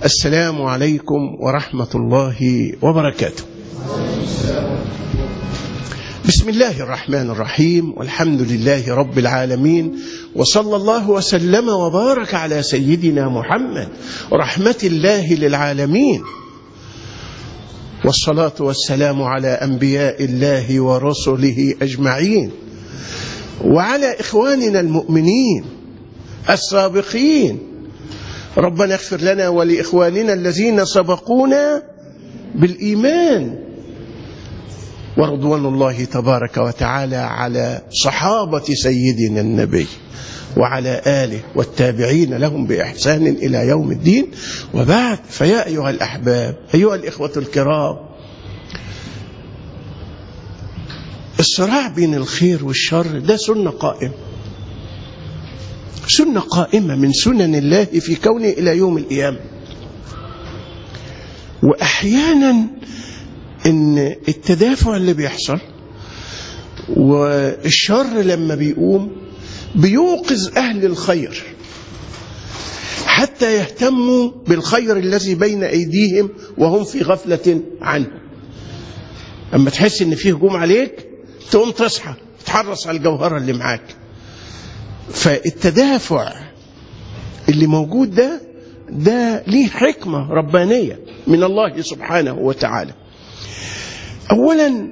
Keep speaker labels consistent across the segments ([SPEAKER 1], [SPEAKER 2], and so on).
[SPEAKER 1] السلام عليكم ورحمة الله وبركاته بسم الله الرحمن الرحيم والحمد لله رب العالمين وصلى الله وسلم وبارك على سيدنا محمد رحمة الله للعالمين والصلاة والسلام على أنبياء الله ورسله أجمعين وعلى إخواننا المؤمنين السابقين ربنا اغفر لنا ولإخواننا الذين سبقونا بالإيمان ورضوان الله تبارك وتعالى على صحابة سيدنا النبي وعلى آله والتابعين لهم بإحسان إلى يوم الدين وبعد فيا أيها الأحباب أيها الإخوة الكرام الصراع بين الخير والشر ده سنة قائمة سنة قائمة من سنن الله في كونه إلى يوم القيامة وأحيانا إن التدافع اللي بيحصل والشر لما بيقوم بيوقظ أهل الخير حتى يهتموا بالخير الذي بين أيديهم وهم في غفلة عنه أما تحس إن فيه هجوم عليك تقوم تصحى تحرص على الجوهرة اللي معاك فالتدافع اللي موجود ده ده ليه حكمة ربانية من الله سبحانه وتعالى أولا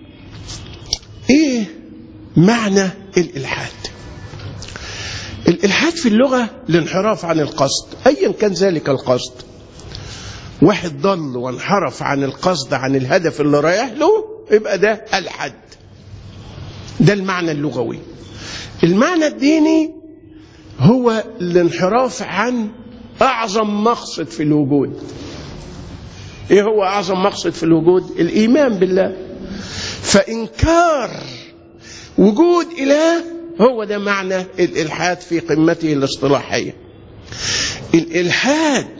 [SPEAKER 1] إيه معنى الإلحاد الإلحاد في اللغة الانحراف عن القصد أيا كان ذلك القصد واحد ضل وانحرف عن القصد عن الهدف اللي رايح له يبقى ده الحد ده المعنى اللغوي المعنى الديني هو الانحراف عن أعظم مقصد في الوجود إيه هو أعظم مقصد في الوجود الإيمان بالله فإنكار وجود إله هو ده معنى الإلحاد في قمته الاصطلاحية الإلحاد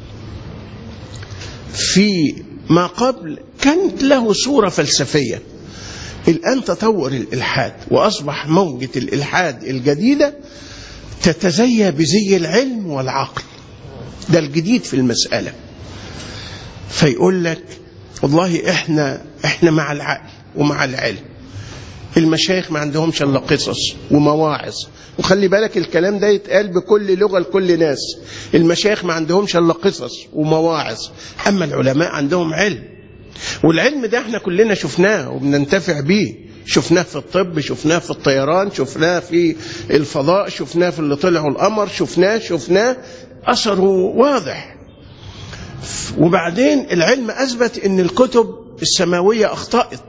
[SPEAKER 1] في ما قبل كانت له صورة فلسفية الآن تطور الإلحاد وأصبح موجة الإلحاد الجديدة تتزيى بزي العلم والعقل ده الجديد في المسألة فيقول لك والله احنا احنا مع العقل ومع العلم المشايخ ما عندهمش الا قصص ومواعظ وخلي بالك الكلام ده يتقال بكل لغه لكل ناس المشايخ ما عندهمش الا قصص ومواعظ اما العلماء عندهم علم والعلم ده احنا كلنا شفناه وبننتفع بيه شفناه في الطب شفناه في الطيران شفناه في الفضاء شفناه في اللي طلعوا القمر شفناه شفناه اثره واضح وبعدين العلم اثبت ان الكتب السماويه اخطات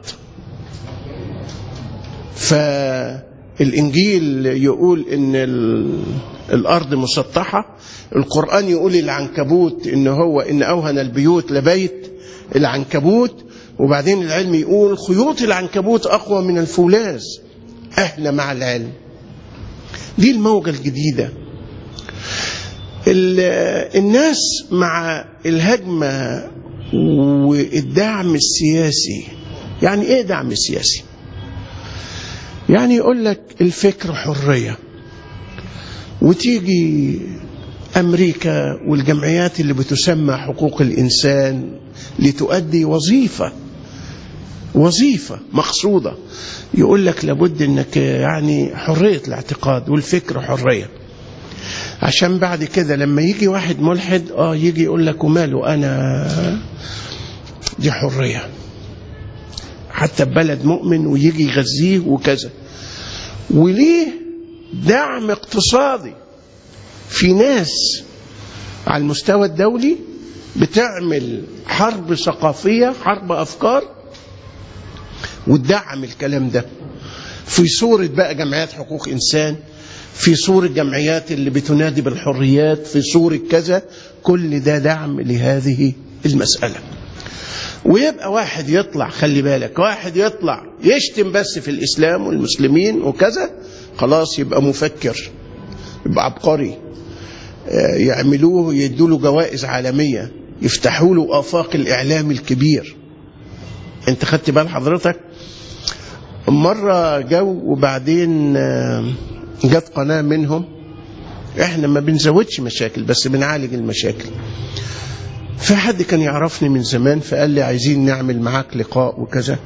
[SPEAKER 1] فالإنجيل يقول إن الأرض مسطحة القرآن يقول العنكبوت إن هو إن أوهن البيوت لبيت العنكبوت وبعدين العلم يقول خيوط العنكبوت أقوى من الفولاذ إحنا مع العلم دي الموجة الجديدة الناس مع الهجمة والدعم السياسي يعني ايه دعم سياسي يعني يقول لك الفكر حرية وتيجي أمريكا والجمعيات اللي بتسمى حقوق الإنسان لتؤدي وظيفة وظيفة مقصودة يقول لك لابد انك يعني حرية الاعتقاد والفكر حرية عشان بعد كده لما يجي واحد ملحد اه يجي يقول لك وماله انا دي حريه حتى بلد مؤمن ويجي يغذيه وكذا وليه دعم اقتصادي في ناس على المستوى الدولي بتعمل حرب ثقافية حرب أفكار وتدعم الكلام ده في صورة بقى جمعيات حقوق إنسان في صورة جمعيات اللي بتنادي بالحريات في صورة كذا كل ده دعم لهذه المسألة ويبقى واحد يطلع خلي بالك واحد يطلع يشتم بس في الإسلام والمسلمين وكذا خلاص يبقى مفكر يبقى عبقري يعملوه يدوا له جوائز عالمية يفتحوا له آفاق الإعلام الكبير انت خدت بال حضرتك مرة جو وبعدين جت قناة منهم احنا ما بنزودش مشاكل بس بنعالج المشاكل في حد كان يعرفني من زمان فقال لي عايزين نعمل معاك لقاء وكذا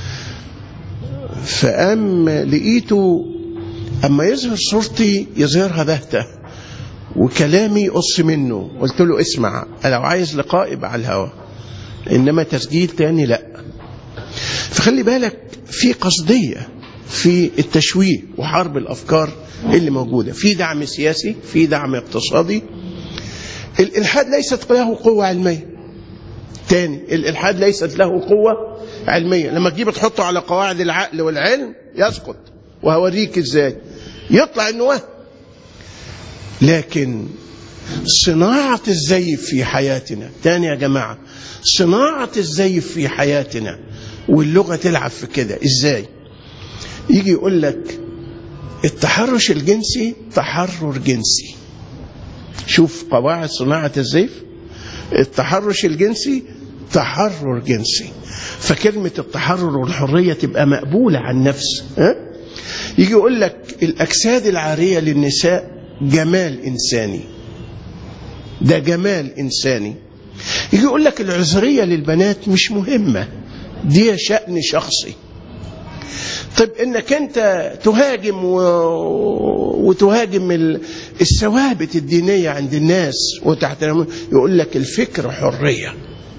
[SPEAKER 1] فقام لقيته أما يظهر صورتي يظهرها بهتة وكلامي قص منه قلت له اسمع لو عايز لقاء يبقى على الهوا إنما تسجيل تاني لا فخلي بالك في قصدية في التشويه وحرب الأفكار اللي موجودة في دعم سياسي في دعم اقتصادي الإلحاد ليست له قوة علمية تاني الإلحاد ليست له قوة علمية لما تجيب تحطه على قواعد العقل والعلم يسقط وهوريك ازاي يطلع انه وهم لكن صناعة الزيف في حياتنا تاني يا جماعة صناعة الزيف في حياتنا واللغة تلعب في كده ازاي يجي يقول لك التحرش الجنسي تحرر جنسي شوف قواعد صناعة الزيف التحرش الجنسي تحرر جنسي فكلمة التحرر والحرية تبقى مقبولة عن نفس ها؟ يجي يقول لك الأجساد العارية للنساء جمال إنساني ده جمال إنساني يجي يقول لك العذرية للبنات مش مهمة دي شأن شخصي طيب انك انت تهاجم و... وتهاجم ال... الثوابت الدينيه عند الناس وتحترم يقول لك الفكر حريه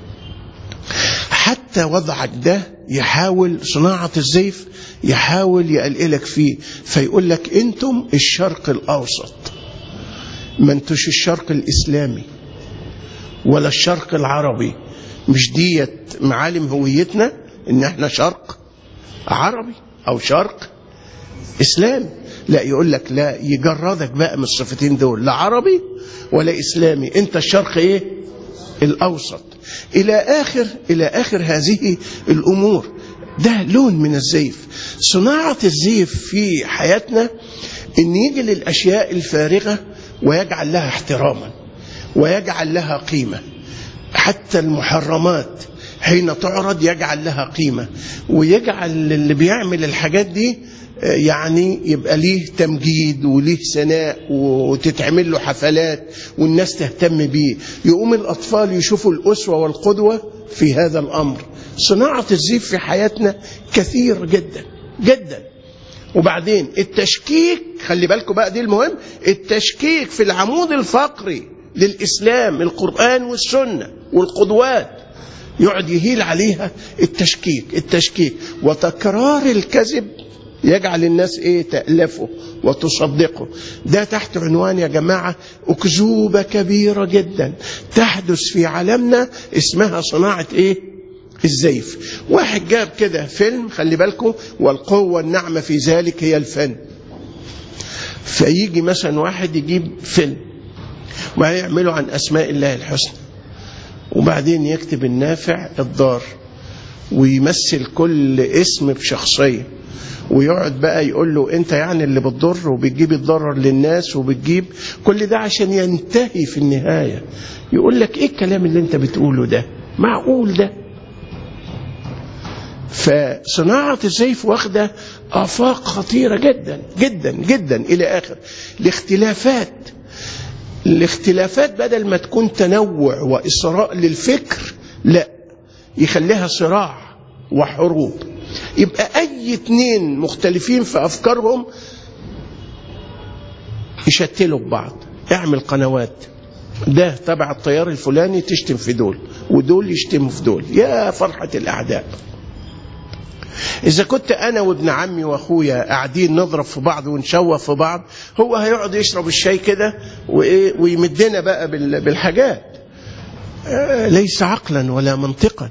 [SPEAKER 1] حتى وضعك ده يحاول صناعه الزيف يحاول يقلقلك فيه فيقول لك انتم الشرق الاوسط ما انتوش الشرق الاسلامي ولا الشرق العربي مش ديت معالم هويتنا ان احنا شرق عربي او شرق اسلام لا يقول لك لا يجردك بقى من الصفتين دول لا عربي ولا اسلامي انت الشرق ايه الاوسط الى اخر الى اخر هذه الامور ده لون من الزيف صناعه الزيف في حياتنا ان يجي للاشياء الفارغه ويجعل لها احتراما ويجعل لها قيمه حتى المحرمات حين تعرض يجعل لها قيمة ويجعل اللي بيعمل الحاجات دي يعني يبقى ليه تمجيد وليه ثناء وتتعمل له حفلات والناس تهتم بيه يقوم الأطفال يشوفوا الأسوة والقدوة في هذا الأمر صناعة الزيف في حياتنا كثير جدا جدا وبعدين التشكيك خلي بالكم بقى دي المهم التشكيك في العمود الفقري للإسلام القرآن والسنة والقدوات يقعد يهيل عليها التشكيك التشكيك وتكرار الكذب يجعل الناس ايه تألفه وتصدقه ده تحت عنوان يا جماعة أكذوبة كبيرة جدا تحدث في عالمنا اسمها صناعة ايه الزيف واحد جاب كده فيلم خلي بالكم والقوة الناعمة في ذلك هي الفن فيجي مثلا واحد يجيب فيلم ويعمله عن أسماء الله الحسنى وبعدين يكتب النافع الضار ويمثل كل اسم بشخصية ويقعد بقى يقول له انت يعني اللي بتضر وبتجيب الضرر للناس وبتجيب كل ده عشان ينتهي في النهاية يقول لك ايه الكلام اللي انت بتقوله ده معقول ده فصناعة الزيف واخدة آفاق خطيرة جدا جدا جدا إلى آخر الاختلافات الاختلافات بدل ما تكون تنوع وإسراء للفكر لا يخليها صراع وحروب يبقى أي اتنين مختلفين في أفكارهم يشتلوا ببعض اعمل قنوات ده تبع التيار الفلاني تشتم في دول ودول يشتموا في دول يا فرحة الأعداء إذا كنت أنا وابن عمي وأخويا قاعدين نضرب في بعض ونشوه في بعض هو هيقعد يشرب الشاي كده ويمدنا بقى بالحاجات ليس عقلا ولا منطقا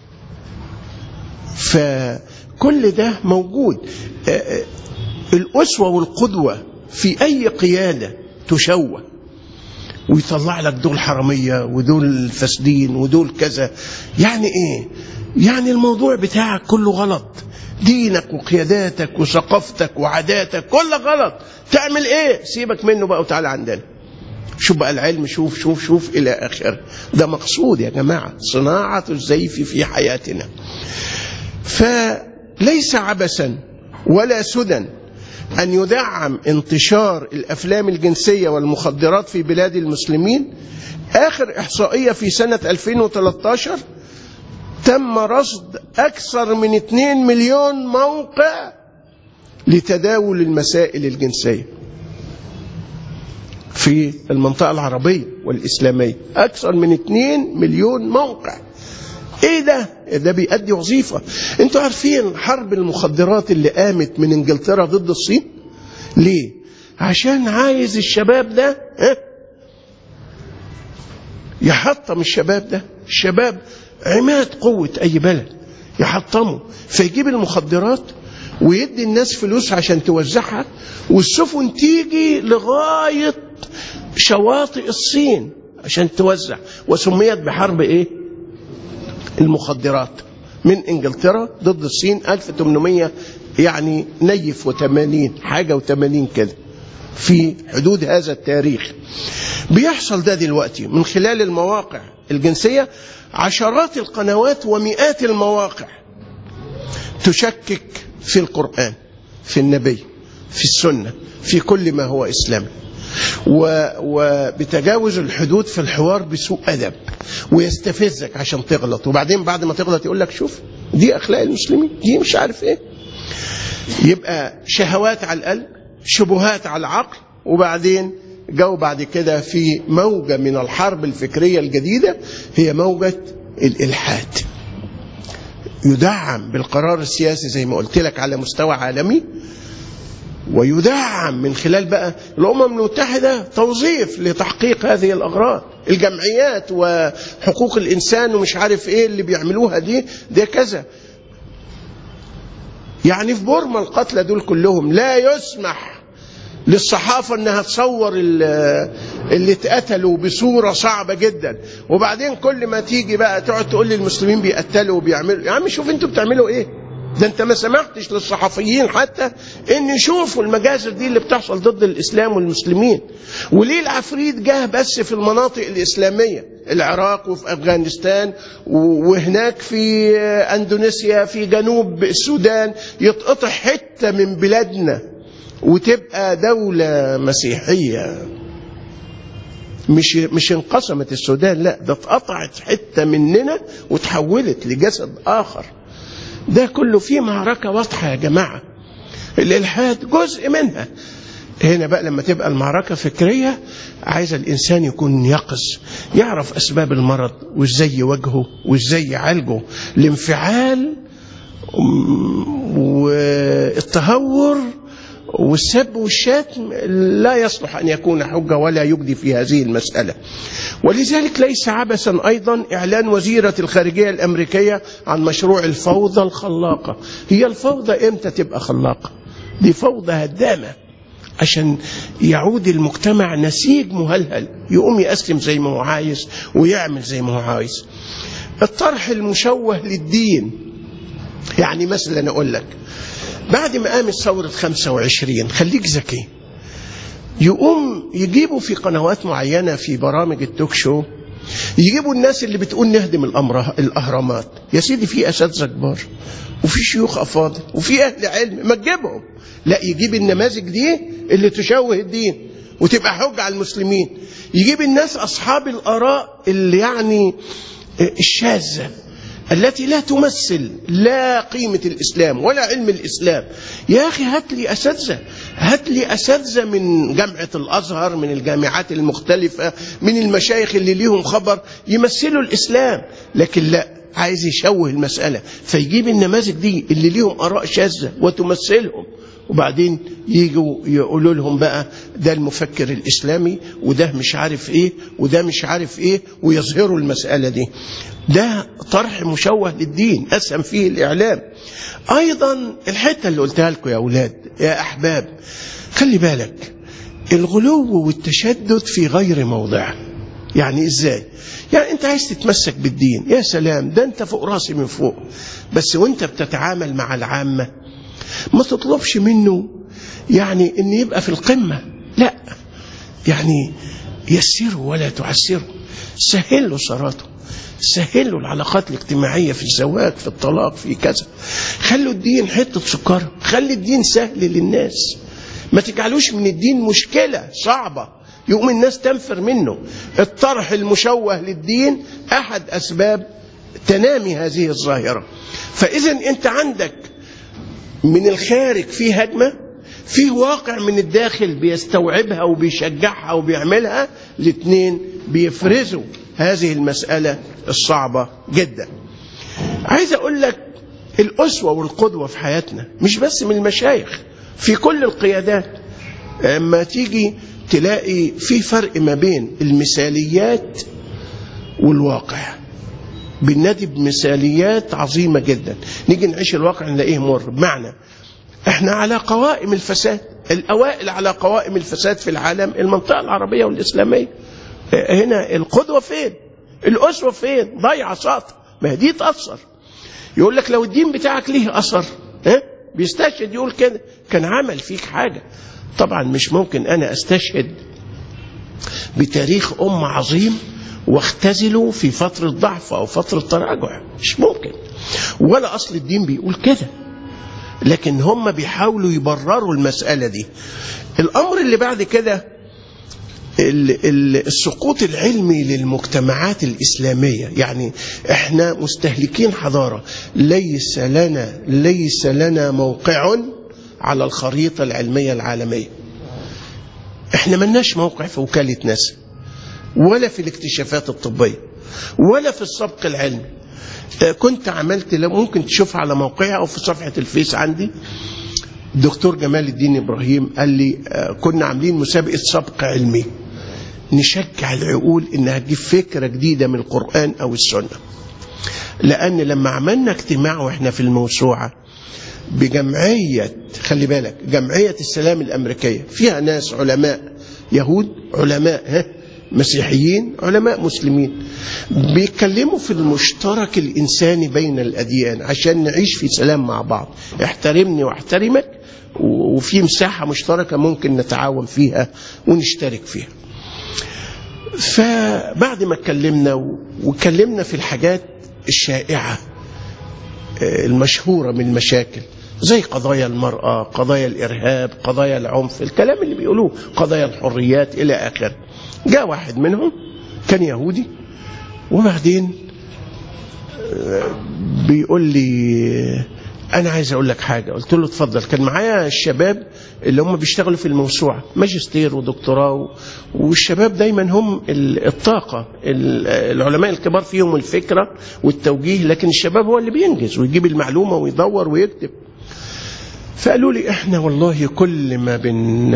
[SPEAKER 1] فكل ده موجود الأسوة والقدوة في أي قيادة تشوه ويطلع لك دول حرامية ودول فاسدين ودول كذا يعني ايه يعني الموضوع بتاعك كله غلط دينك وقياداتك وثقافتك وعاداتك كله غلط تعمل ايه سيبك منه بقى وتعالى عندنا شوف بقى العلم شوف شوف شوف الى اخره ده مقصود يا جماعه صناعه الزيف في حياتنا فليس عبثا ولا سدى أن يدعم انتشار الأفلام الجنسية والمخدرات في بلاد المسلمين آخر إحصائية في سنة 2013 تم رصد أكثر من 2 مليون موقع لتداول المسائل الجنسية في المنطقة العربية والإسلامية أكثر من 2 مليون موقع ايه ده ده بيأدي وظيفة انتوا عارفين حرب المخدرات اللي قامت من انجلترا ضد الصين ليه عشان عايز الشباب ده ها يحطم الشباب ده الشباب عماد قوة أي بلد يحطمه فيجيب المخدرات ويدي الناس فلوس عشان توزعها والسفن تيجي لغاية شواطئ الصين عشان توزع وسميت بحرب ايه المخدرات من انجلترا ضد الصين 1800 يعني نيف و80 حاجة و80 كده في حدود هذا التاريخ بيحصل ده دلوقتي من خلال المواقع الجنسية عشرات القنوات ومئات المواقع تشكك في القرآن في النبي في السنة في كل ما هو إسلامي وبتجاوز الحدود في الحوار بسوء أدب ويستفزك عشان تغلط وبعدين بعد ما تغلط يقول لك شوف دي أخلاق المسلمين دي مش عارف إيه يبقى شهوات على القلب شبهات على العقل وبعدين جو بعد كده في موجة من الحرب الفكرية الجديدة هي موجة الإلحاد يدعم بالقرار السياسي زي ما قلت لك على مستوى عالمي ويدعم من خلال بقى الأمم المتحدة توظيف لتحقيق هذه الأغراض الجمعيات وحقوق الإنسان ومش عارف إيه اللي بيعملوها دي ده كذا يعني في بورما القتلى دول كلهم لا يسمح للصحافة انها تصور اللي اتقتلوا بصورة صعبة جدا وبعدين كل ما تيجي بقى تقعد تقول للمسلمين بيقتلوا وبيعملوا يا عم شوف انتوا بتعملوا ايه ده انت ما سمحتش للصحفيين حتى ان يشوفوا المجازر دي اللي بتحصل ضد الاسلام والمسلمين وليه العفريت جه بس في المناطق الاسلاميه العراق وفي افغانستان وهناك في اندونيسيا في جنوب السودان يتقطع حته من بلادنا وتبقى دوله مسيحيه مش مش انقسمت السودان لا ده اتقطعت حته مننا وتحولت لجسد اخر ده كله فيه معركة واضحة يا جماعة الإلحاد جزء منها هنا بقى لما تبقى المعركة فكرية عايز الإنسان يكون يقظ يعرف أسباب المرض وإزاي يواجهه وإزاي يعالجه الانفعال والتهور والسب والشتم لا يصلح أن يكون حجة ولا يجدي في هذه المسألة ولذلك ليس عبثا أيضا إعلان وزيرة الخارجية الأمريكية عن مشروع الفوضى الخلاقة هي الفوضى إمتى تبقى خلاقة دي فوضى هدامة عشان يعود المجتمع نسيج مهلهل يقوم يقسم زي ما هو عايز ويعمل زي ما هو عايز الطرح المشوه للدين يعني مثلا أقول لك بعد ما قامت ثورة 25 خليك ذكي يقوم يجيبوا في قنوات معينة في برامج التوك شو يجيبوا الناس اللي بتقول نهدم الأهرامات يا سيدي في أساتذة كبار وفي شيوخ أفاضل وفي أهل علم ما تجيبهم لا يجيب النماذج دي اللي تشوه الدين وتبقى حجة على المسلمين يجيب الناس أصحاب الآراء اللي يعني الشاذة التي لا تمثل لا قيمة الإسلام ولا علم الإسلام يا أخي هات لي أساتذة هات لي أساتذة من جامعة الأزهر من الجامعات المختلفة من المشايخ اللي ليهم خبر يمثلوا الإسلام لكن لا عايز يشوه المسألة فيجيب النماذج دي اللي ليهم آراء شاذة وتمثلهم وبعدين يجوا يقولوا لهم بقى ده المفكر الإسلامي وده مش عارف إيه وده مش عارف إيه ويظهروا المسألة دي ده طرح مشوه للدين أسهم فيه الإعلام أيضا الحتة اللي قلتها لكم يا أولاد يا أحباب خلي بالك الغلو والتشدد في غير موضعه يعني إزاي يعني أنت عايز تتمسك بالدين يا سلام ده أنت فوق راسي من فوق بس وأنت بتتعامل مع العامة ما تطلبش منه يعني ان يبقى في القمة لا يعني يسره ولا تعسره سهل له صراته سهل له العلاقات الاجتماعية في الزواج في الطلاق في كذا خلوا الدين حتة سكر خلي الدين سهل للناس ما تجعلوش من الدين مشكلة صعبة يقوم الناس تنفر منه الطرح المشوه للدين أحد أسباب تنامي هذه الظاهرة فإذا أنت عندك من الخارج في هجمة في واقع من الداخل بيستوعبها وبيشجعها وبيعملها الاثنين بيفرزوا هذه المسألة الصعبة جدا عايز أقول لك الأسوة والقدوة في حياتنا مش بس من المشايخ في كل القيادات اما تيجي تلاقي في فرق ما بين المثاليات والواقع بننادي بمثاليات عظيمة جدا نيجي نعيش الواقع نلاقيه مر بمعنى احنا على قوائم الفساد الأوائل على قوائم الفساد في العالم المنطقة العربية والإسلامية هنا القدوة فين الأسوة فين ضيعة ساطة ما هي دي تأثر يقول لك لو الدين بتاعك ليه أثر ها بيستشهد يقول كده كان عمل فيك حاجة طبعا مش ممكن أنا أستشهد بتاريخ أم عظيم واختزله في فترة ضعف أو فترة تراجع مش ممكن ولا أصل الدين بيقول كده لكن هم بيحاولوا يبرروا المسألة دي الأمر اللي بعد كده السقوط العلمي للمجتمعات الإسلامية يعني احنا مستهلكين حضارة ليس لنا ليس لنا موقع على الخريطة العلمية العالمية احنا ملناش موقع في وكالة ناسا ولا في الاكتشافات الطبية ولا في السبق العلمي كنت عملت ممكن تشوفها على موقعي أو في صفحة الفيس عندي الدكتور جمال الدين إبراهيم قال لي كنا عاملين مسابقة سبق علمي نشجع العقول إنها تجيب فكرة جديدة من القرآن أو السنة لأن لما عملنا اجتماع وإحنا في الموسوعة بجمعية خلي بالك جمعية السلام الأمريكية فيها ناس علماء يهود علماء ها مسيحيين علماء مسلمين بيتكلموا في المشترك الإنساني بين الأديان عشان نعيش في سلام مع بعض احترمني واحترمك وفي مساحة مشتركة ممكن نتعاون فيها ونشترك فيها فبعد ما اتكلمنا واتكلمنا في الحاجات الشائعة المشهورة من المشاكل زي قضايا المرأة قضايا الإرهاب قضايا العنف الكلام اللي بيقولوه قضايا الحريات إلى آخره جاء واحد منهم كان يهودي وبعدين بيقول لي انا عايز اقول لك حاجه قلت له اتفضل كان معايا الشباب اللي هم بيشتغلوا في الموسوعه ماجستير ودكتوراه والشباب دايما هم الطاقه العلماء الكبار فيهم الفكره والتوجيه لكن الشباب هو اللي بينجز ويجيب المعلومه ويدور ويكتب فقالوا لي احنا والله كل ما بن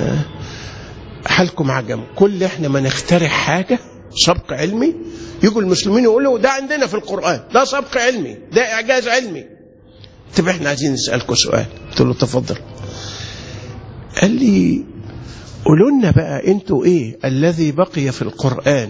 [SPEAKER 1] حالكم عجم كل احنا ما نخترع حاجه سبق علمي يجوا المسلمين يقولوا ده عندنا في القران ده سبق علمي ده اعجاز علمي طب احنا عايزين نسالكم سؤال قلت له تفضل قال لي قولوا لنا بقى انتوا ايه الذي بقي في القران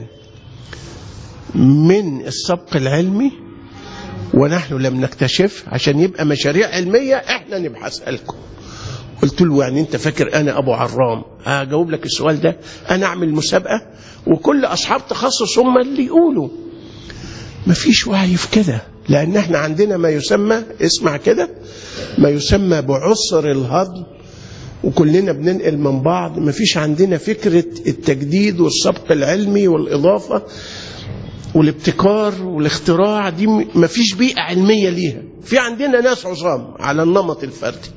[SPEAKER 1] من السبق العلمي ونحن لم نكتشف عشان يبقى مشاريع علميه احنا نبحث لكم قلت له يعني انت فاكر انا ابو عرام هجاوب لك السؤال ده انا اعمل مسابقه وكل اصحاب تخصص هم اللي يقولوا مفيش وعي في كده لان احنا عندنا ما يسمى اسمع كده ما يسمى بعسر الهضم وكلنا بننقل من بعض مفيش عندنا فكره التجديد والسبق العلمي والاضافه والابتكار والاختراع دي مفيش بيئه علميه ليها في عندنا ناس عظام على النمط الفردي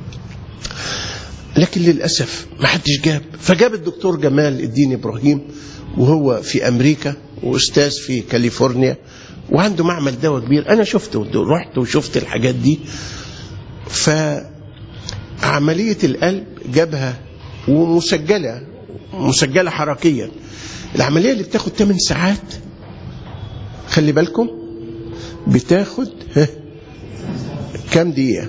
[SPEAKER 1] لكن للأسف ما حدش جاب فجاب الدكتور جمال الدين إبراهيم وهو في أمريكا وأستاذ في كاليفورنيا وعنده معمل دواء كبير أنا شفته رحت وشفت الحاجات دي فعملية القلب جابها ومسجلة مسجلة حركيا العملية اللي بتاخد 8 ساعات خلي بالكم بتاخد كام دقيقة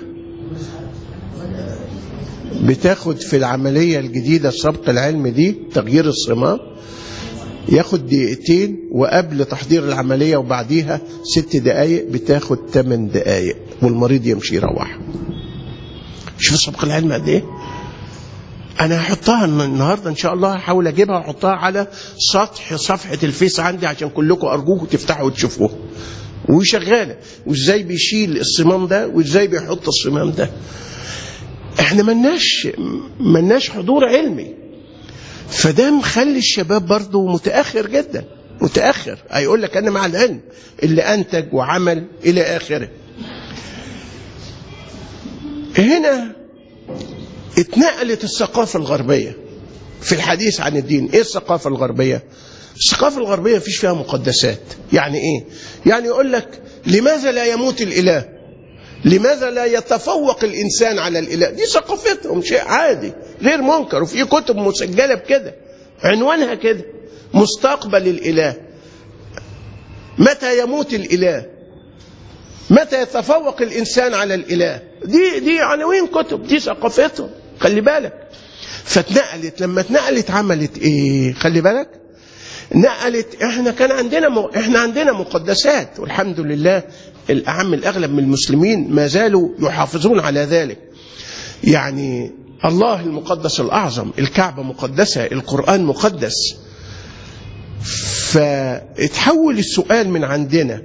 [SPEAKER 1] بتاخد في العملية الجديدة السبق العلمي دي تغيير الصمام ياخد دقيقتين وقبل تحضير العملية وبعديها ست دقايق بتاخد ثمان دقايق والمريض يمشي يروح شوف السبق العلمي قد ايه انا هحطها النهارده ان شاء الله هحاول اجيبها واحطها على سطح صفحه الفيس عندي عشان كلكم ارجوكم تفتحوا وتشوفوها وشغاله وازاي بيشيل الصمام ده وازاي بيحط الصمام ده احنا ملناش ملناش حضور علمي فده مخلي الشباب برضه متاخر جدا متاخر هيقول لك انا مع العلم اللي انتج وعمل الى اخره هنا اتنقلت الثقافه الغربيه في الحديث عن الدين ايه الثقافه الغربيه الثقافه الغربيه مفيش فيها مقدسات يعني ايه يعني يقول لك لماذا لا يموت الاله لماذا لا يتفوق الانسان على الاله دي ثقافتهم شيء عادي غير منكر وفي كتب مسجله بكده عنوانها كده مستقبل الاله متى يموت الاله متى يتفوق الانسان على الاله دي دي عناوين كتب دي ثقافتهم خلي بالك فاتنقلت لما اتنقلت عملت ايه خلي بالك نقلت احنا كان عندنا م... احنا عندنا مقدسات والحمد لله الاعم الاغلب من المسلمين ما زالوا يحافظون على ذلك يعني الله المقدس الاعظم الكعبه مقدسه القران مقدس فاتحول السؤال من عندنا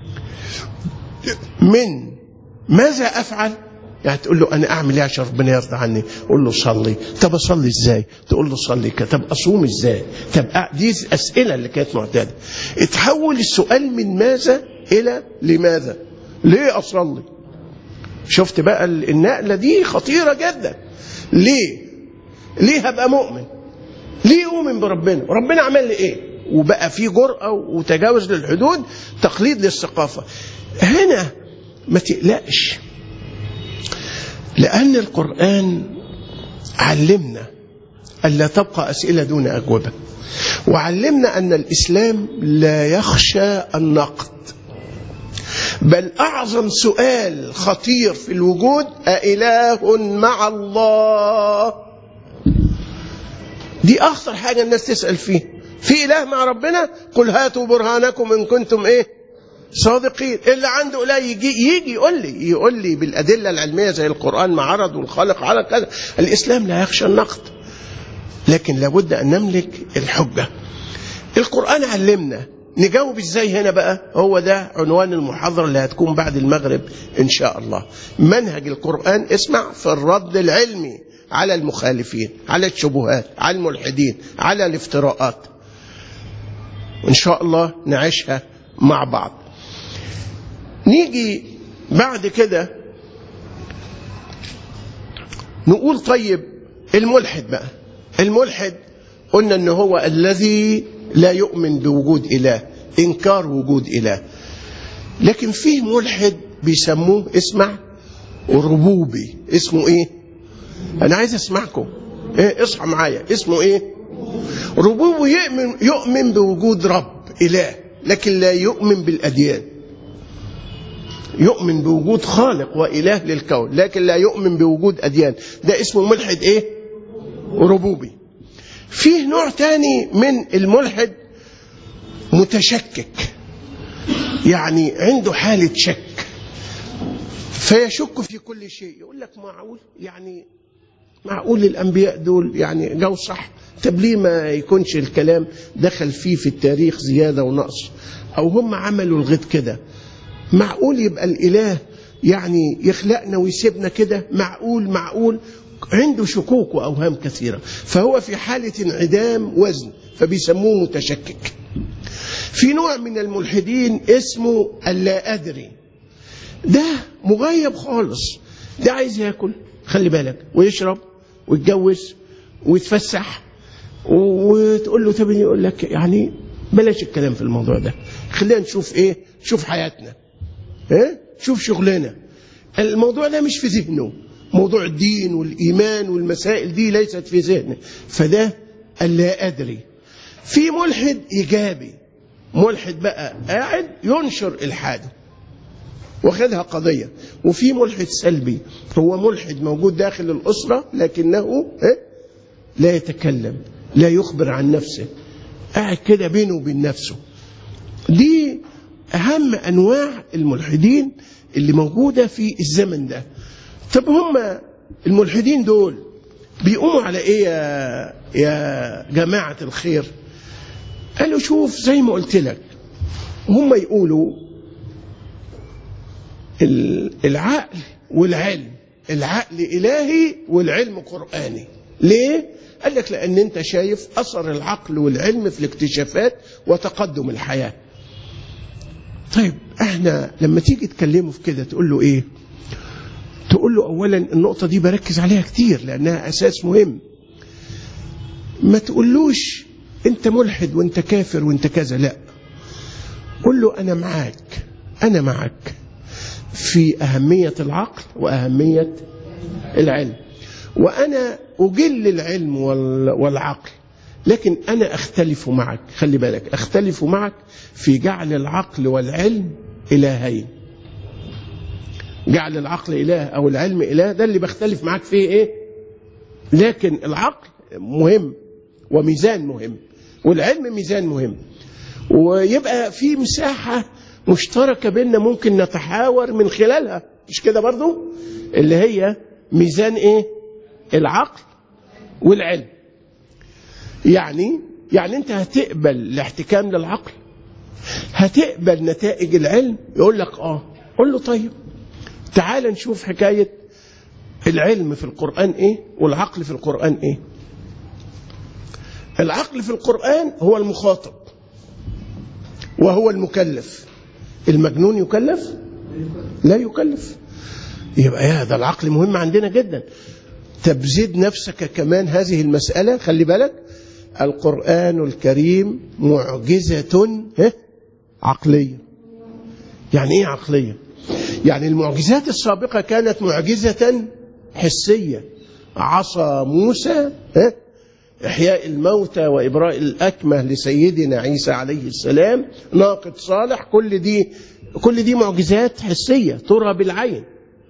[SPEAKER 1] من ماذا افعل يعني تقول له انا اعمل ايه عشان ربنا يرضى عني قول له صلي طب اصلي ازاي تقول له صلي كده طب اصوم ازاي طب دي اسئله اللي كانت معتاده اتحول السؤال من ماذا الى لماذا ليه اصلي شفت بقى النقله دي خطيره جدا ليه ليه هبقى مؤمن ليه اؤمن بربنا ربنا عمل لي ايه وبقى في جرأة وتجاوز للحدود تقليد للثقافة هنا ما تقلقش لأن القرآن علمنا ألا تبقى أسئلة دون أجوبة وعلمنا أن الإسلام لا يخشى النقد بل أعظم سؤال خطير في الوجود أإله مع الله دي أخطر حاجة الناس تسأل فيه في إله مع ربنا قل هاتوا برهانكم إن كنتم إيه صادقين اللي عنده لا يجي يجي يقول لي يقول لي بالأدلة العلمية زي القرآن ما عرض والخالق على كذا الإسلام لا يخشى النقد لكن لابد أن نملك الحجة القرآن علمنا نجاوب ازاي هنا بقى هو ده عنوان المحاضرة اللي هتكون بعد المغرب ان شاء الله منهج القرآن اسمع في الرد العلمي على المخالفين على الشبهات على الملحدين على الافتراءات وان شاء الله نعيشها مع بعض نيجي بعد كده نقول طيب الملحد بقى الملحد قلنا ان هو الذي لا يؤمن بوجود اله انكار وجود اله لكن فيه ملحد بيسموه اسمع ربوبي اسمه ايه انا عايز اسمعكم ايه اصحى معايا اسمه ايه ربوبي يؤمن يؤمن بوجود رب اله لكن لا يؤمن بالاديان يؤمن بوجود خالق واله للكون لكن لا يؤمن بوجود اديان ده اسمه ملحد ايه ربوبي فيه نوع تاني من الملحد متشكك يعني عنده حالة شك فيشك في كل شيء يقول لك معقول يعني معقول الأنبياء دول يعني جو صح طب ليه ما يكونش الكلام دخل فيه في التاريخ زيادة ونقص أو هم عملوا الغد كده معقول يبقى الإله يعني يخلقنا ويسيبنا كده معقول معقول عنده شكوك وأوهام كثيرة فهو في حالة انعدام وزن فبيسموه متشكك في نوع من الملحدين اسمه اللا أدري ده مغيب خالص ده عايز ياكل خلي بالك ويشرب ويتجوز ويتفسح وتقول له طب يقول لك يعني بلاش الكلام في الموضوع ده خلينا نشوف ايه نشوف حياتنا ايه شوف شغلنا الموضوع ده مش في ذهنه موضوع الدين والإيمان والمسائل دي ليست في ذهنه فده اللا أدري في ملحد إيجابي ملحد بقى قاعد ينشر إلحاده واخدها قضية وفي ملحد سلبي هو ملحد موجود داخل الأسرة لكنه لا يتكلم لا يخبر عن نفسه قاعد كده بينه وبين نفسه دي أهم أنواع الملحدين اللي موجودة في الزمن ده طب هم الملحدين دول بيقوموا على ايه يا, يا جماعة الخير قالوا شوف زي ما قلت لك هم يقولوا العقل والعلم العقل إلهي والعلم قرآني ليه؟ قال لك لأن أنت شايف أثر العقل والعلم في الاكتشافات وتقدم الحياة طيب احنا لما تيجي تكلمه في كده تقول له ايه تقول له اولا النقطة دي بركز عليها كتير لأنها أساس مهم ما تقولوش انت ملحد وانت كافر وانت كذا لا قل له أنا معاك أنا معك في أهمية العقل وأهمية العلم وأنا أجل العلم والعقل لكن أنا أختلف معك خلي بالك أختلف معك في جعل العقل والعلم إلهين جعل العقل إله أو العلم إله ده اللي بختلف معك فيه إيه لكن العقل مهم وميزان مهم والعلم ميزان مهم ويبقى في مساحة مشتركة بيننا ممكن نتحاور من خلالها مش كده برضو اللي هي ميزان ايه العقل والعلم يعني يعني انت هتقبل الاحتكام للعقل هتقبل نتائج العلم يقول لك اه قول له طيب تعال نشوف حكاية العلم في القرآن ايه والعقل في القرآن ايه العقل في القرآن هو المخاطب وهو المكلف المجنون يكلف لا يكلف يبقى يا ده العقل مهم عندنا جدا تبزيد نفسك كمان هذه المسألة خلي بالك القرآن الكريم معجزة عقلية يعني ايه عقلية يعني المعجزات السابقة كانت معجزة حسية عصا موسى إحياء الموتى وإبراء الأكمه لسيدنا عيسى عليه السلام ناقد صالح كل دي كل دي معجزات حسية ترى بالعين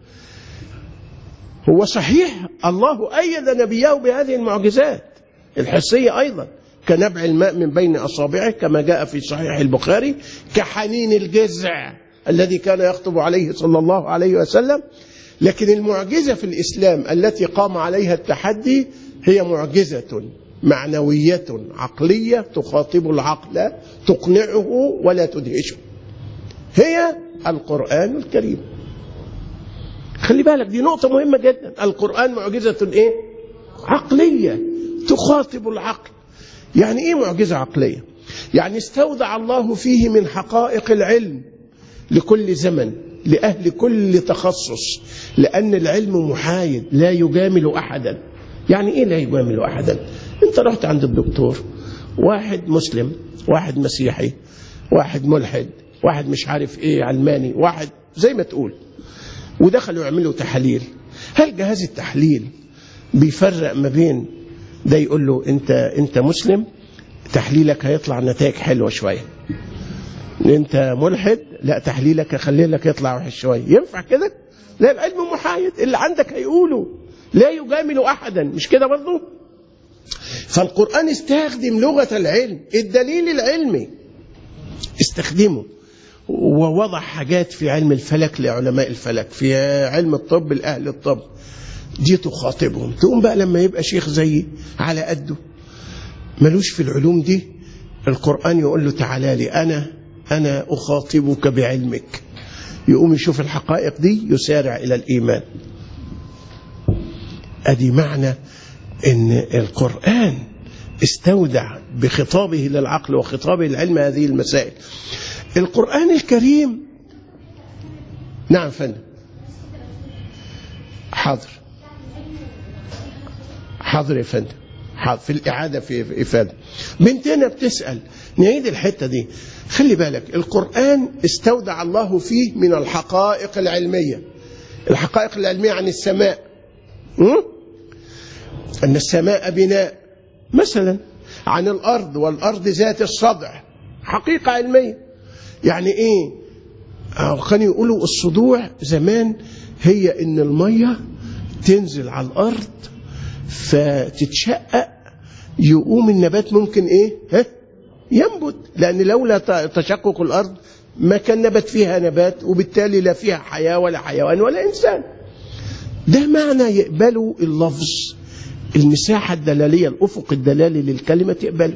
[SPEAKER 1] هو صحيح الله أيد نبيه بهذه المعجزات الحسية أيضا كنبع الماء من بين أصابعه كما جاء في صحيح البخاري كحنين الجزع الذي كان يخطب عليه صلى الله عليه وسلم لكن المعجزة في الإسلام التي قام عليها التحدي هي معجزة معنوية عقلية تخاطب العقل تقنعه ولا تدهشه هي القرآن الكريم خلي بالك دي نقطة مهمة جدا القرآن معجزة ايه عقلية تخاطب العقل يعني ايه معجزة عقلية يعني استودع الله فيه من حقائق العلم لكل زمن لأهل كل تخصص لأن العلم محايد لا يجامل أحدا يعني إيه لا يجامل أحدا أنت رحت عند الدكتور واحد مسلم واحد مسيحي واحد ملحد واحد مش عارف إيه علماني واحد زي ما تقول ودخلوا يعملوا تحاليل هل جهاز التحليل بيفرق ما بين ده يقول له انت انت مسلم تحليلك هيطلع نتائج حلوه شويه انت ملحد لا تحليلك خليه لك يطلع وحش شويه ينفع كده لا العلم محايد اللي عندك هيقوله لا يجامل احدا مش كده برضه فالقران استخدم لغه العلم الدليل العلمي استخدمه ووضع حاجات في علم الفلك لعلماء الفلك في علم الطب لأهل الطب دي تخاطبهم تقوم بقى لما يبقى شيخ زيي على قده ملوش في العلوم دي القرآن يقول له تعالى لي أنا أنا أخاطبك بعلمك يقوم يشوف الحقائق دي يسارع إلى الإيمان أدي معنى أن القرآن استودع بخطابه للعقل وخطابه للعلم هذه المسائل القرآن الكريم نعم فندم حاضر حاضر يا فندم حاضر في الإعادة في إفادة بنتنا بتسأل نعيد الحتة دي خلي بالك القرآن استودع الله فيه من الحقائق العلمية الحقائق العلمية عن السماء م? أن السماء بناء مثلا عن الأرض والأرض ذات الصدع حقيقة علمية يعني ايه كانوا يقولوا الصدوع زمان هي ان الميه تنزل على الارض فتتشقق يقوم النبات ممكن ايه ها ينبت لان لولا تشقق الارض ما كان نبت فيها نبات وبالتالي لا فيها حياه ولا حيوان ولا انسان ده معنى يقبلوا اللفظ المساحه الدلاليه الافق الدلالي للكلمه تقبله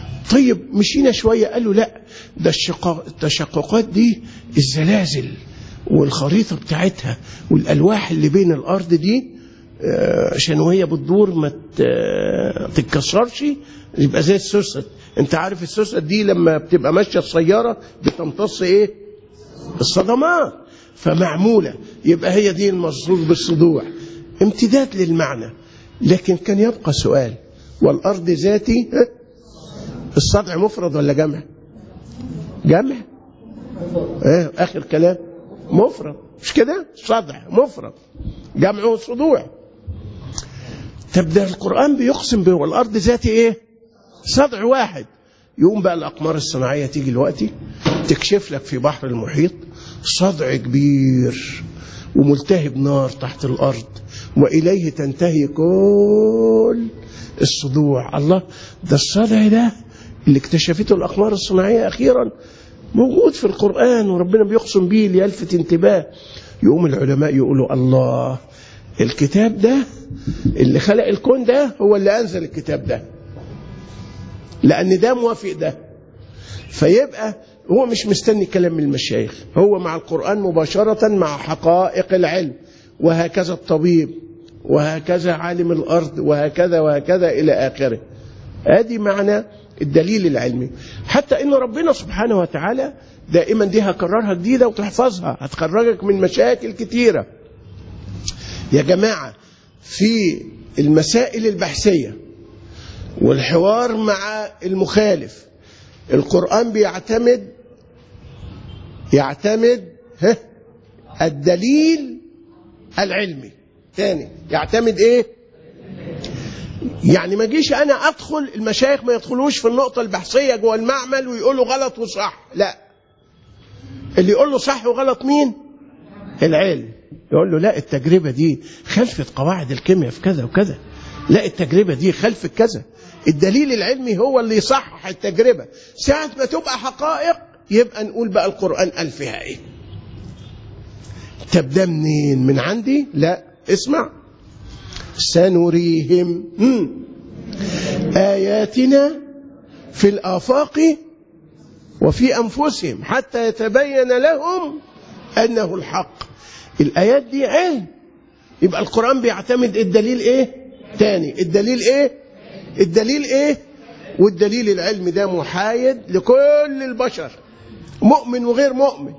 [SPEAKER 1] طيب مشينا شويه قالوا لا ده التشققات دي الزلازل والخريطة بتاعتها والألواح اللي بين الأرض دي آه، عشان وهي بتدور ما ت- تتكسرش يبقى زي السوست انت عارف السوست دي لما بتبقى ماشية السيارة بتمتص ايه الصدمات فمعمولة يبقى هي دي المقصود بالصدوع امتداد للمعنى لكن كان يبقى سؤال والأرض ذاتي ها؟ الصدع مفرد ولا جمع جمع ايه اخر كلام مفرد مش كده صدع مفرد جمعه صدوع طب ده القرآن بيقسم به والأرض ذاتي ايه صدع واحد يقوم بقى الأقمار الصناعية تيجي دلوقتي تكشف لك في بحر المحيط صدع كبير وملتهب نار تحت الأرض وإليه تنتهي كل الصدوع الله ده الصدع ده اللي اكتشفته الأقمار الصناعية أخيرا موجود في القرآن وربنا بيقسم به ليلفت انتباه يقوم العلماء يقولوا الله الكتاب ده اللي خلق الكون ده هو اللي أنزل الكتاب ده لأن ده موافق ده فيبقى هو مش مستني كلام من المشايخ هو مع القرآن مباشرة مع حقائق العلم وهكذا الطبيب وهكذا عالم الأرض وهكذا وهكذا إلى آخره ادي معنى الدليل العلمي حتى ان ربنا سبحانه وتعالى دائما دي هكررها جديده وتحفظها هتخرجك من مشاكل كتيره يا جماعه في المسائل البحثيه والحوار مع المخالف القران بيعتمد يعتمد ها الدليل العلمي تاني يعتمد ايه يعني ما جيش انا ادخل المشايخ ما يدخلوش في النقطه البحثيه جوه المعمل ويقولوا غلط وصح لا اللي يقول له صح وغلط مين العلم يقول له لا التجربه دي خلفت قواعد الكيمياء في كذا وكذا لا التجربه دي خلفت كذا الدليل العلمي هو اللي يصحح التجربه ساعه ما تبقى حقائق يبقى نقول بقى القران قال فيها ايه طب ده منين من عندي لا اسمع سنريهم مم. آياتنا في الآفاق وفي أنفسهم حتى يتبين لهم أنه الحق الآيات دي علم يبقى القرآن بيعتمد الدليل إيه تاني الدليل إيه الدليل إيه والدليل العلمي ده محايد لكل البشر مؤمن وغير مؤمن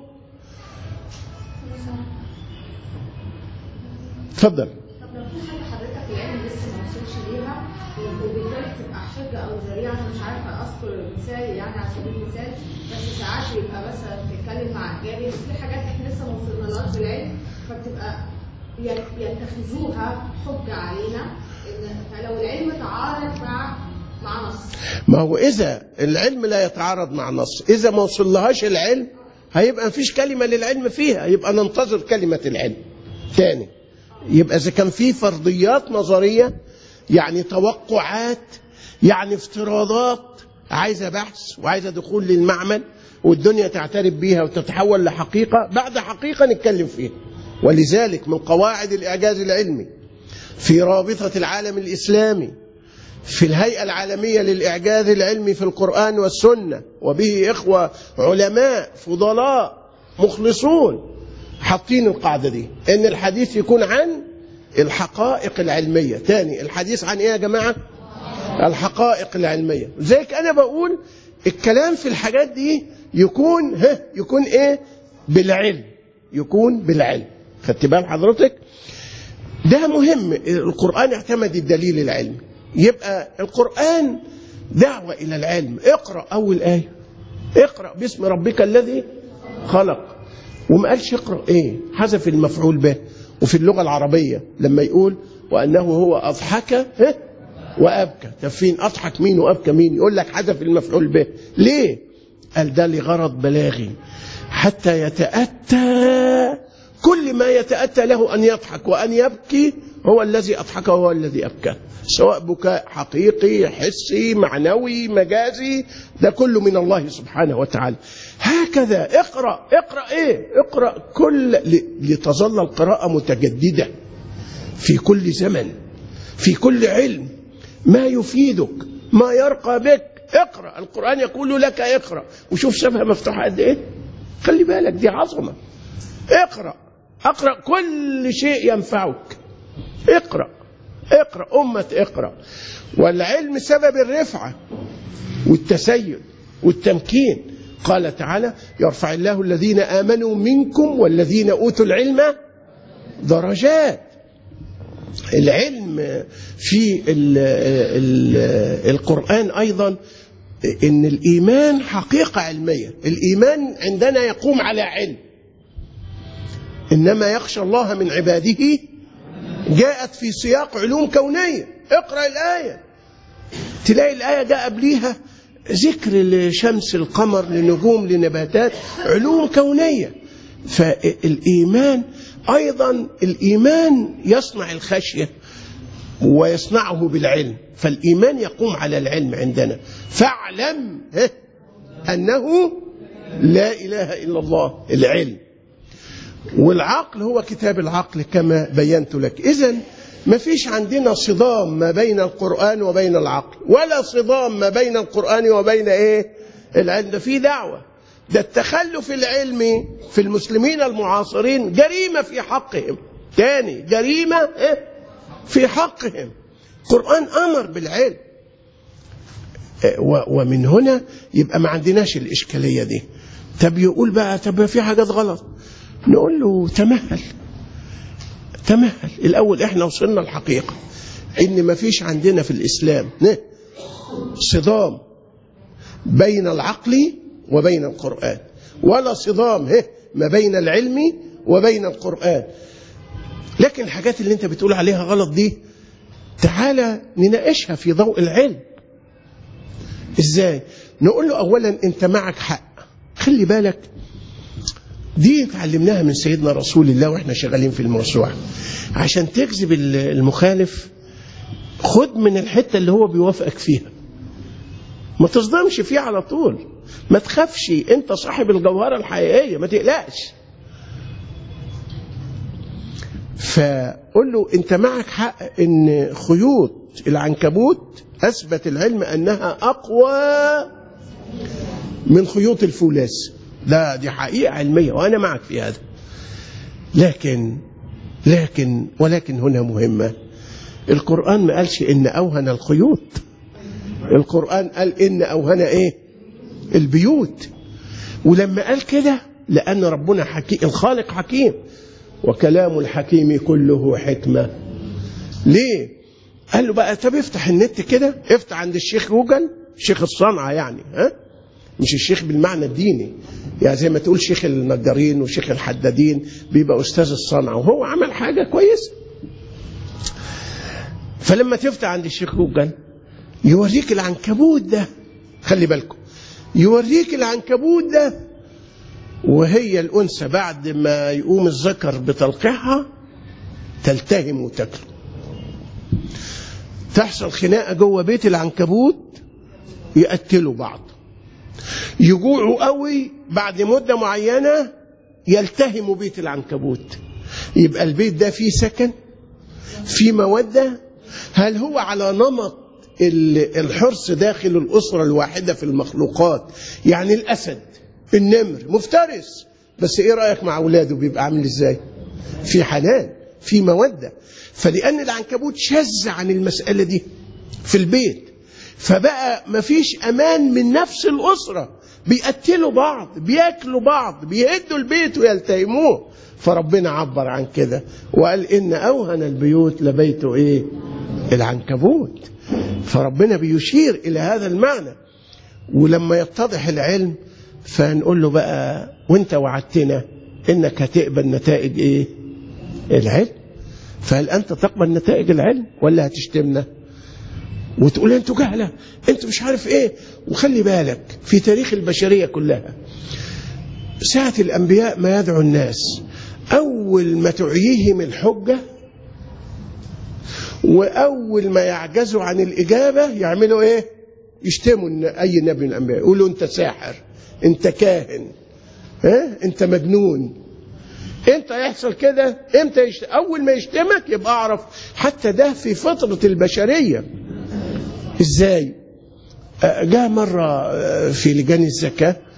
[SPEAKER 1] اتفضل
[SPEAKER 2] طب لو في حاجه حضرتك العلم لسه ما وصلش ليها وبالتالي تبقى حجه او ذريعه انا مش عارفه اذكر مثال يعني على سبيل المثال بس ساعات يبقى مثلا تتكلم مع اجابي بس في حاجات احنا لسه ما وصلنالهاش بالعلم فبتبقى ين- يتخذوها حجه علينا ان فلو العلم تعارض مع مع نص
[SPEAKER 1] ما هو إذا العلم لا يتعارض مع نص إذا ما وصلهاش العلم هيبقى مفيش كلمة للعلم فيها يبقى ننتظر كلمة العلم تاني يبقى إذا كان في فرضيات نظرية يعني توقعات يعني افتراضات عايزة بحث وعايزة دخول للمعمل والدنيا تعترف بيها وتتحول لحقيقة بعد حقيقة نتكلم فيها ولذلك من قواعد الإعجاز العلمي في رابطة العالم الإسلامي في الهيئة العالمية للإعجاز العلمي في القرآن والسنة وبه إخوة علماء فضلاء مخلصون حاطين القاعدة دي إن الحديث يكون عن الحقائق العلمية تاني الحديث عن إيه يا جماعة الحقائق العلمية زيك أنا بقول الكلام في الحاجات دي يكون ها يكون إيه بالعلم يكون بالعلم خدت بال حضرتك ده مهم القرآن اعتمد الدليل العلمي يبقى القرآن دعوة إلى العلم اقرأ أول آية اقرأ باسم ربك الذي خلق وما قالش اقرأ ايه حذف المفعول به وفي اللغة العربية لما يقول وأنه هو أضحك ها؟ وأبكى طب فين أضحك مين وأبكى مين يقول لك حذف المفعول به ليه قال ده لغرض بلاغي حتى يتأتى كل ما يتأتى له أن يضحك وأن يبكي هو الذي أضحك وهو الذي أبكى سواء بكاء حقيقي حسي معنوي مجازي ده كله من الله سبحانه وتعالى هكذا اقرأ اقرأ ايه اقرأ كل لتظل القراءة متجددة في كل زمن في كل علم ما يفيدك ما يرقى بك اقرأ القرآن يقول لك اقرأ وشوف شبهة مفتوحة قد ايه خلي بالك دي عظمة اقرأ اقرأ كل شيء ينفعك اقرأ اقرأ أمة اقرأ والعلم سبب الرفعة والتسيد والتمكين قال تعالى يرفع الله الذين آمنوا منكم والذين أوتوا العلم درجات العلم في ال ال القرآن أيضا إن الإيمان حقيقة علمية الإيمان عندنا يقوم على علم إنما يخشى الله من عباده جاءت في سياق علوم كونية اقرأ الآية تلاقي الآية جاء قبليها ذكر لشمس القمر لنجوم لنباتات علوم كونية فالإيمان أيضا الإيمان يصنع الخشية ويصنعه بالعلم فالإيمان يقوم على العلم عندنا فاعلم أنه لا إله إلا الله العلم والعقل هو كتاب العقل كما بينت لك إذا ما فيش عندنا صدام ما بين القرآن وبين العقل ولا صدام ما بين القرآن وبين إيه العلم ده في دعوة ده التخلف العلمي في المسلمين المعاصرين جريمة في حقهم تاني جريمة إيه؟ في حقهم القرآن أمر بالعلم ومن هنا يبقى ما عندناش الإشكالية دي طب يقول بقى طب في حاجات غلط نقول له تمهل تمهل الأول إحنا وصلنا الحقيقة إن ما فيش عندنا في الإسلام صدام بين العقل وبين القرآن ولا صدام ما بين العلم وبين القرآن لكن الحاجات اللي انت بتقول عليها غلط دي تعالى نناقشها في ضوء العلم ازاي نقول له اولا انت معك حق خلي بالك دي اتعلمناها من سيدنا رسول الله واحنا شغالين في الموسوعة عشان تجذب المخالف خد من الحتة اللي هو بيوافقك فيها ما تصدمش فيه على طول ما تخافش انت صاحب الجوهرة الحقيقية ما تقلقش فقول له انت معك حق ان خيوط العنكبوت اثبت العلم انها اقوى من خيوط الفولاذ ده دي حقيقة علمية وانا معك في هذا لكن لكن ولكن هنا مهمة القرآن ما قالش ان اوهن الخيوط القرآن قال ان اوهن ايه البيوت ولما قال كده لأن ربنا حكيم الخالق حكيم وكلام الحكيم كله حكمة ليه قال له بقى طب افتح النت كده افتح عند الشيخ جوجل شيخ الصنعة يعني ها مش الشيخ بالمعنى الديني يعني زي ما تقول شيخ النجارين وشيخ الحدادين بيبقى أستاذ الصنعة وهو عمل حاجة كويسة فلما تفتح عند الشيخ جوجل يوريك العنكبوت ده خلي بالكم يوريك العنكبوت ده وهي الأنثى بعد ما يقوم الذكر بتلقيحها تلتهم وتاكله تحصل خناقة جوه بيت العنكبوت يقتلوا بعض يجوعوا قوي بعد مدة معينة يلتهموا بيت العنكبوت يبقى البيت ده فيه سكن فيه مودة هل هو على نمط الحرص داخل الأسرة الواحدة في المخلوقات يعني الأسد النمر مفترس بس ايه رأيك مع أولاده بيبقى عامل ازاي في حنان في مودة فلأن العنكبوت شذ عن المسألة دي في البيت فبقى مفيش أمان من نفس الأسرة بيقتلوا بعض بياكلوا بعض بيهدوا البيت ويلتهموه فربنا عبر عن كده وقال إن أوهن البيوت لبيت إيه العنكبوت فربنا بيشير إلى هذا المعنى ولما يتضح العلم فنقول له بقى وانت وعدتنا انك هتقبل نتائج ايه العلم فهل انت تقبل نتائج العلم ولا هتشتمنا وتقول انتوا جهله انتوا مش عارف ايه وخلي بالك في تاريخ البشريه كلها ساعه الانبياء ما يدعو الناس اول ما تعييهم الحجه واول ما يعجزوا عن الاجابه يعملوا ايه يشتموا اي نبي من الانبياء يقولوا انت ساحر انت كاهن ها انت مجنون انت يحصل كده امتى يشت... اول ما يشتمك يبقى اعرف حتى ده في فطره البشريه ازاي جاء مره في لجان الزكاه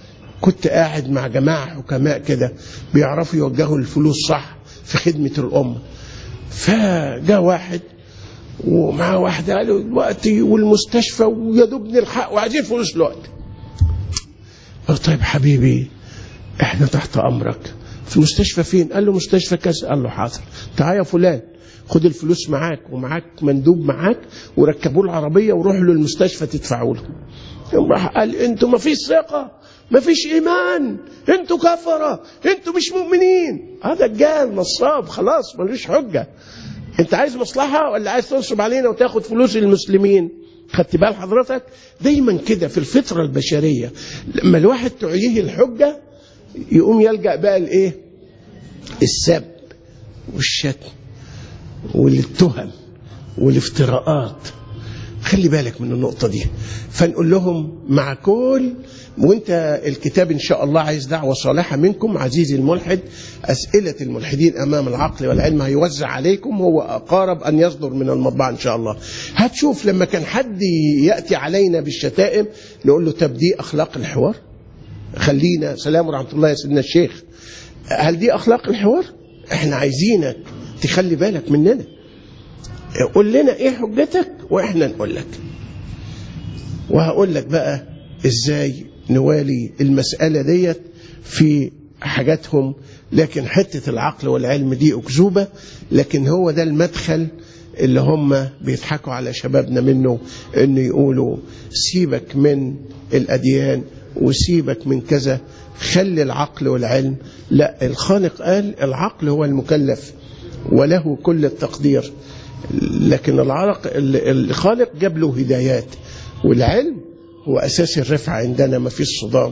[SPEAKER 1] كنت قاعد مع جماعة حكماء كده بيعرفوا يوجهوا الفلوس صح في خدمة الأمة فجاء واحد ومعاه واحدة قالوا دلوقتي والمستشفى ويا دوب نلحق وعايزين فلوس دلوقتي قال طيب حبيبي احنا تحت امرك في المستشفى فين قال له مستشفى كذا قال له حاضر تعالى يا فلان خد الفلوس معاك ومعاك مندوب معاك وركبوا العربيه وروحوا له المستشفى تدفعوا له يوم راح قال انتوا ما فيش ثقه ما فيش ايمان انتوا كفره انتوا مش مؤمنين هذا دجال نصاب خلاص ملوش حجه انت عايز مصلحه ولا عايز تنصب علينا وتاخد فلوس المسلمين خدت بال حضرتك دايما كده في الفطره البشريه لما الواحد تعيه الحجه يقوم يلجا بقى لايه السب والشتم والتهم والافتراءات خلي بالك من النقطة دي فنقول لهم مع كل وانت الكتاب ان شاء الله عايز دعوة صالحة منكم عزيزي الملحد اسئلة الملحدين امام العقل والعلم هيوزع عليكم هو اقارب ان يصدر من المطبعة ان شاء الله هتشوف لما كان حد يأتي علينا بالشتائم نقول له تبدي اخلاق الحوار خلينا سلام ورحمة الله يا سيدنا الشيخ هل دي اخلاق الحوار احنا عايزينك تخلي بالك مننا قول لنا ايه حجتك واحنا نقول لك وهقول لك بقى ازاي نوالي المسألة ديت في حاجاتهم لكن حتة العقل والعلم دي أكذوبة لكن هو ده المدخل اللي هم بيضحكوا على شبابنا منه انه يقولوا سيبك من الأديان وسيبك من كذا خلي العقل والعلم لا الخالق قال العقل هو المكلف وله كل التقدير لكن العرق الخالق جاب له هدايات والعلم هو أساس الرفعة عندنا ما فيش صدام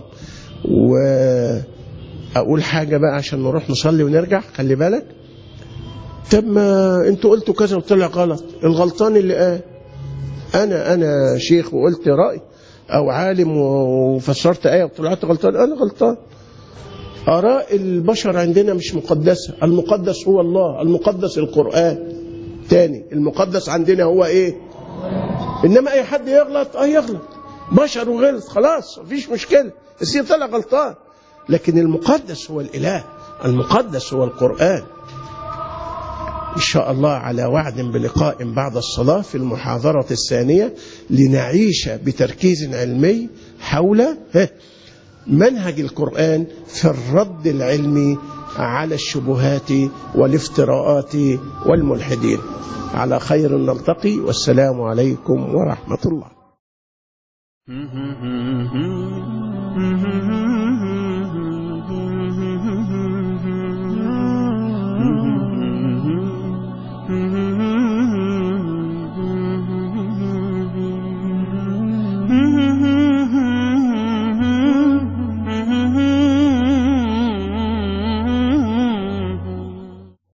[SPEAKER 1] وأقول حاجة بقى عشان نروح نصلي ونرجع خلي بالك طب ما انتوا قلتوا كذا وطلع غلط الغلطان اللي قال أنا أنا شيخ وقلت رأي أو عالم وفسرت آية وطلعت غلطان أنا غلطان آراء البشر عندنا مش مقدسة المقدس هو الله المقدس القرآن تاني المقدس عندنا هو ايه انما اي حد يغلط اه يغلط بشر وغلط خلاص مفيش مشكلة يصير طلع غلطان لكن المقدس هو الاله المقدس هو القرآن إن شاء الله على وعد بلقاء بعد الصلاة في المحاضرة الثانية لنعيش بتركيز علمي حول منهج القرآن في الرد العلمي على الشبهات والافتراءات والملحدين على خير نلتقي والسلام عليكم ورحمة الله